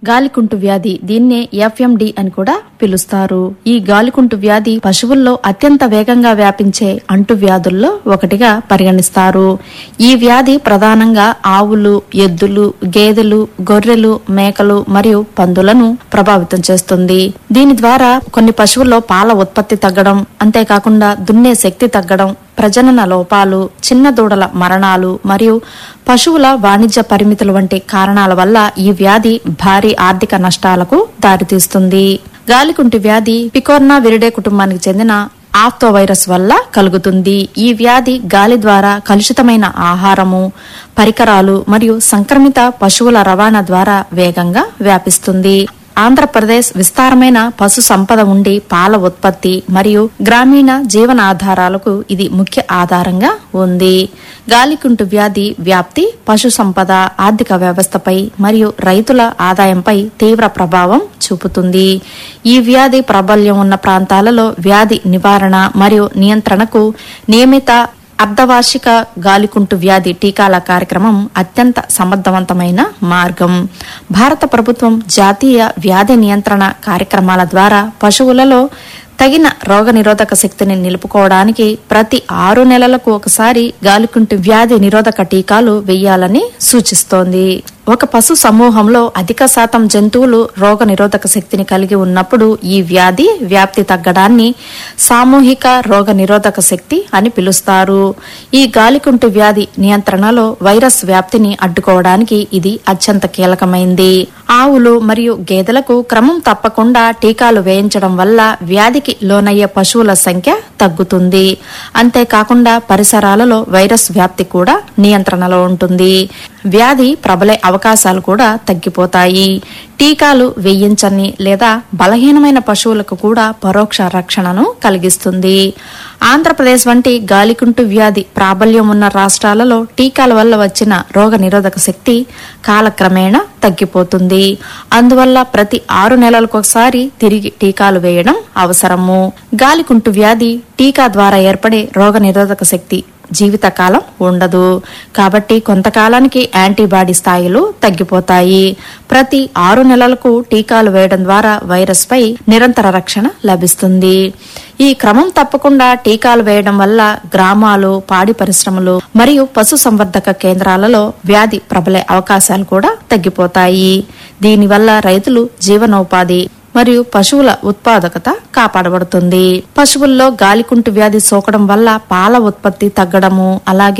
గాలికుంటు వ్యాధి దీన్నే ఎఫ్ఎండి అని కూడా పిలుస్తారు ఈ గాలికుంటు వ్యాధి పశువుల్లో అత్యంత వేగంగా వ్యాపించే అంటు వ్యాధుల్లో ఒకటిగా పరిగణిస్తారు ఈ వ్యాధి ప్రధానంగా ఆవులు ఎద్దులు గేదెలు గొర్రెలు మేకలు మరియు పందులను ప్రభావితం చేస్తుంది దీని ద్వారా కొన్ని పశువుల్లో పాల ఉత్పత్తి తగ్గడం అంతేకాకుండా దున్నే శక్తి తగ్గడం ప్రజనన లోపాలు చిన్న దూడల మరణాలు మరియు పశువుల వాణిజ్య పరిమితులు వంటి కారణాల వల్ల ఈ వ్యాధి భారీ ఆర్థిక నష్టాలకు దారితీస్తుంది గాలికుంటి వ్యాధి పికోర్నా విరిడే కుటుంబానికి చెందిన ఆఫ్తో వైరస్ వల్ల కలుగుతుంది ఈ వ్యాధి గాలి ద్వారా కలుషితమైన ఆహారము పరికరాలు మరియు సంక్రమిత పశువుల రవాణా ద్వారా వేగంగా వ్యాపిస్తుంది ఆంధ్రప్రదేశ్ విస్తారమైన పశు సంపద ఉండి పాల ఉత్పత్తి మరియు గ్రామీణ జీవన ఆధారాలకు ఇది ముఖ్య ఆధారంగా ఉంది గాలికుంటు వ్యాధి వ్యాప్తి పశు సంపద ఆర్థిక వ్యవస్థపై మరియు రైతుల ఆదాయంపై తీవ్ర ప్రభావం చూపుతుంది ఈ వ్యాధి ప్రాబల్యం ఉన్న ప్రాంతాలలో వ్యాధి నివారణ మరియు నియంత్రణకు నియమిత అర్ధవార్షిక గాలికుంటు వ్యాధి టీకాల కార్యక్రమం అత్యంత సమర్థవంతమైన మార్గం భారత ప్రభుత్వం జాతీయ వ్యాధి నియంత్రణ కార్యక్రమాల ద్వారా పశువులలో తగిన రోగనిరోధక శక్తిని నిలుపుకోవడానికి ప్రతి ఆరు నెలలకు ఒకసారి గాలికుంటు వ్యాధి నిరోధక టీకాలు వేయాలని సూచిస్తోంది ఒక పశు సమూహంలో అధిక శాతం జంతువులు రోగ నిరోధక శక్తిని కలిగి ఉన్నప్పుడు ఈ వ్యాధి వ్యాప్తి తగ్గడాన్ని సామూహిక రోగ నిరోధక శక్తి అని పిలుస్తారు ఈ గాలికుంటు వ్యాధి నియంత్రణలో వైరస్ వ్యాప్తిని అడ్డుకోవడానికి ఇది అత్యంత కీలకమైంది ఆవులు మరియు గేదెలకు క్రమం తప్పకుండా టీకాలు వేయించడం వల్ల వ్యాధికి లోనయ్యే పశువుల సంఖ్య తగ్గుతుంది అంతేకాకుండా పరిసరాలలో వైరస్ వ్యాప్తి కూడా నియంత్రణలో ఉంటుంది వ్యాధి ప్రబలే అవకాశాలు కూడా తగ్గిపోతాయి టీకాలు వేయించని లేదా బలహీనమైన పశువులకు కూడా పరోక్ష రక్షణను కలిగిస్తుంది ఆంధ్రప్రదేశ్ వంటి గాలికుంటు వ్యాధి ప్రాబల్యం ఉన్న రాష్ట్రాలలో టీకాల వల్ల వచ్చిన రోగ నిరోధక శక్తి కాలక్రమేణా తగ్గిపోతుంది అందువల్ల ప్రతి ఆరు నెలలకొకసారి తిరిగి టీకాలు వేయడం అవసరము గాలికుంటు వ్యాధి టీకా ద్వారా ఏర్పడే రోగ నిరోధక శక్తి జీవితకాలం ఉండదు కాబట్టి కొంతకాలానికి యాంటీబాడీ స్థాయిలు తగ్గిపోతాయి ప్రతి ఆరు నెలలకు టీకాలు వేయడం ద్వారా వైరస్ పై నిరంతర రక్షణ లభిస్తుంది ఈ క్రమం తప్పకుండా టీకాలు వేయడం వల్ల గ్రామాలు పాడి పరిశ్రమలు మరియు పశు సంవర్ధక కేంద్రాలలో వ్యాధి ప్రబలే అవకాశాలు కూడా తగ్గిపోతాయి దీనివల్ల రైతులు జీవనోపాధి మరియు పశువుల ఉత్పాదకత కాపాడబడుతుంది పశువుల్లో గాలికుంటు వ్యాధి సోకడం వల్ల పాల ఉత్పత్తి తగ్గడము అలాగే